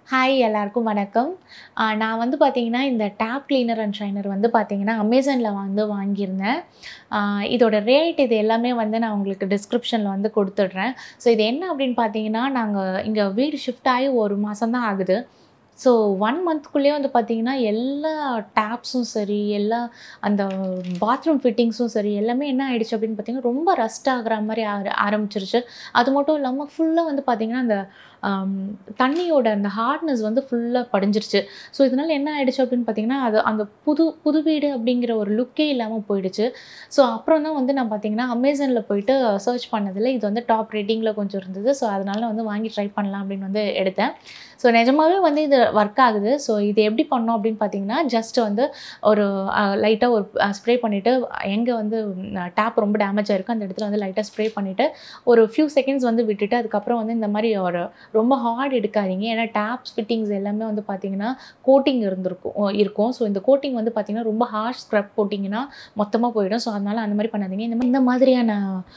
hi எல்லாருக்கும் வணக்கம் ஆஹ் நான் வந்து பார்த்தீங்கன்னா இந்த டேப் கிளீனர் அண்ட் ஷைனர் வந்து பார்த்தீங்கன்னா அமேசானில் வந்து வாங்கியிருந்தேன் ஆஹ் இதோட ரேட் இது எல்லாமே வந்து நான் உங்களுக்கு டிஸ்கிரிப்ஷனில் வந்து கொடுத்துட்றேன் ஸோ இது என்ன அப்படின்னு பார்த்தீங்கன்னா நாங்கள் இங்கே வீடு ஷிஃப்ட் ஆகி ஒரு மாதம் தான் ஆகுது ஸோ ஒன் மந்த்க்குள்ளேயே வந்து பார்த்தீங்கன்னா எல்லா டேப்ஸும் சரி எல்லா அந்த பாத்ரூம் ஃபிட்டிங்ஸும் சரி எல்லாமே என்ன ஆயிடுச்சு அப்படின்னு பார்த்தீங்கன்னா ரொம்ப ரஸ்ட் ஆகுற மாதிரி ஆர ஆரம்பிச்சிருச்சு அது மட்டும் இல்லாமல் ஃபுல்லாக வந்து பார்த்தீங்கன்னா அந்த ஆம், தண்ணியோட அந்த ஹார்ட்னஸ் வந்து ஃபுல்லாக படிஞ்சிருச்சு ஸோ இதனால் என்ன ஆயிடுச்சு அப்படின்னு பார்த்தீங்கன்னா அது அந்த புது புது வீடு அப்படிங்கிற ஒரு லுக்கே இல்லாமல் போயிடுச்சு ஸோ அப்புறம் தான் வந்து நான் பார்த்தீங்கன்னா அமேசானில் போயிட்டு சர்ச் பண்ணதில் இது வந்து டாப் ரேட்டிங்கில் கொஞ்சம் இருந்தது ஸோ அதனால வந்து வாங்கி ட்ரை பண்ணலாம் அப்படின்னு வந்து எடுத்தேன் ஸோ நிஜமாவே வந்து இது ஒர்க் ஆகுது ஸோ இது எப்படி பண்ணோம் அப்படின்னு பார்த்தீங்கன்னா ஜஸ்ட் வந்து ஒரு லைட்டாக ஒரு ஸ்ப்ரே பண்ணிவிட்டு எங்கே வந்து டேப் ரொம்ப டேமேஜ் ஆயிருக்கு அந்த இடத்துல வந்து லைட்டாக ஸ்ப்ரே பண்ணிவிட்டு ஒரு ஃபியூ செகண்ட்ஸ் வந்து விட்டுட்டு அதுக்கப்புறம் வந்து இந்த மாதிரி ஒரு ரொம்ப ஹார்ட் எடுக்காதீங்க ஏன்னா டேப்ஸ் ஃபிட்டிங்ஸ் எல்லாமே வந்து பார்த்தீங்கன்னா கோட்டிங் இருந்திருக்கும் அஹ் இருக்கும் ஸோ இந்த கோட்டிங் வந்து பார்த்தீங்கன்னா ரொம்ப ஹார்ஷ் ஸ்க்ரப் போட்டிங்கன்னா மொத்தமாக போயிடும் ஸோ அதனால் அந்த மாதிரி பண்ணாதீங்க இந்த மாதிரி இந்த மாதிரியான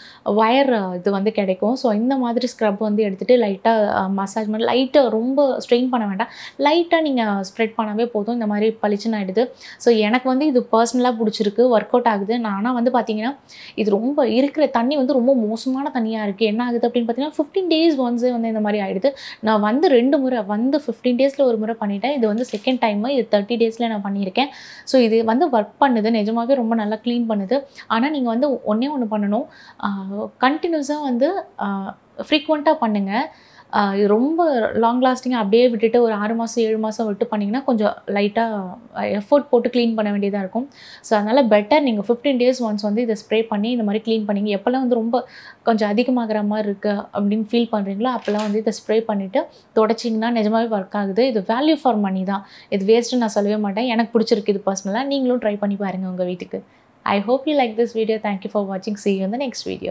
ஒயர் இது வந்து கிடைக்கும் ஸோ இந்த மாதிரி ஸ்க்ரப் வந்து எடுத்துகிட்டு லைட்டாக மசாஜ் பண்ணி லைட்டாக ரொம்ப ஸ்ட்ரெயின் பண்ண வேண்டாம் லைட்டாக நீங்கள் ஸ்ப்ரெட் பண்ணாவே போதும் இந்த மாதிரி பளிச்சுன்னு ஆகிடுது ஸோ எனக்கு வந்து இது பர்சனலாக பிடிச்சிருக்கு ஒர்க் அவுட் ஆகுது நான் ஆனால் வந்து பார்த்தீங்கன்னா இது ரொம்ப இருக்கிற தண்ணி வந்து ரொம்ப மோசமான தண்ணியாக இருக்குது என்ன ஆகுது அப்படின்னு பார்த்தீங்கன்னா ஃபிஃப்டீன் டேஸ் ஒன்ஸே வந்து இந்த மாதிரி ஆகிடுது நான் வந்து ரெண்டு முறை வந்து ஃபிஃப்டீன் டேஸில் ஒரு முறை பண்ணிட்டேன் இது வந்து செகண்ட் டைமு இது தேர்ட்டி டேஸில் நான் பண்ணியிருக்கேன் ஸோ இது வந்து ஒர்க் பண்ணுது நிஜமாவே ரொம்ப நல்லா க்ளீன் பண்ணுது ஆனால் நீங்கள் வந்து ஒன்றே ஒன்று பண்ணணும் கண்டினியூஸாக வந்து ஃப்ரீக்வெண்ட்டாக பண்ணுங்கள் ஆஹ் இது ரொம்ப லாங் லாஸ்டிங்காக அப்படியே விட்டுட்டு ஒரு ஆறு மாதம் ஏழு மாதம் விட்டு பண்ணிங்கன்னா கொஞ்சம் லைட்டாக எஃபோர்ட் போட்டு க்ளீன் பண்ண வேண்டியதாக இருக்கும் ஸோ அதனால் பெட்டர் நீங்கள் ஃபிஃப்டீன் டேஸ் ஒன்ஸ் வந்து இதை ஸ்ப்ரே பண்ணி இந்த மாதிரி க்ளீன் பண்ணிங்க எப்போல்லாம் வந்து ரொம்ப கொஞ்சம் அதிகமாகிற மாதிரி இருக்குது அப்படின்னு ஃபீல் பண்ணுறீங்களோ அப்போல்லாம் வந்து இதை ஸ்ப்ரே பண்ணிவிட்டு தொடச்சிங்கன்னா நிஜமாவே ஒர்க் ஆகுது இது வேல்யூ ஃபார் மணி தான் இது வேஸ்ட்டு நான் சொல்லவே மாட்டேன் எனக்கு பிடிச்சிருக்கு இது பர்சனலாக நீங்களும் ட்ரை பண்ணி பாருங்கள் உங்கள் வீட்டுக்கு I hope you like this video thank you for வாட்சிங் see you in the next video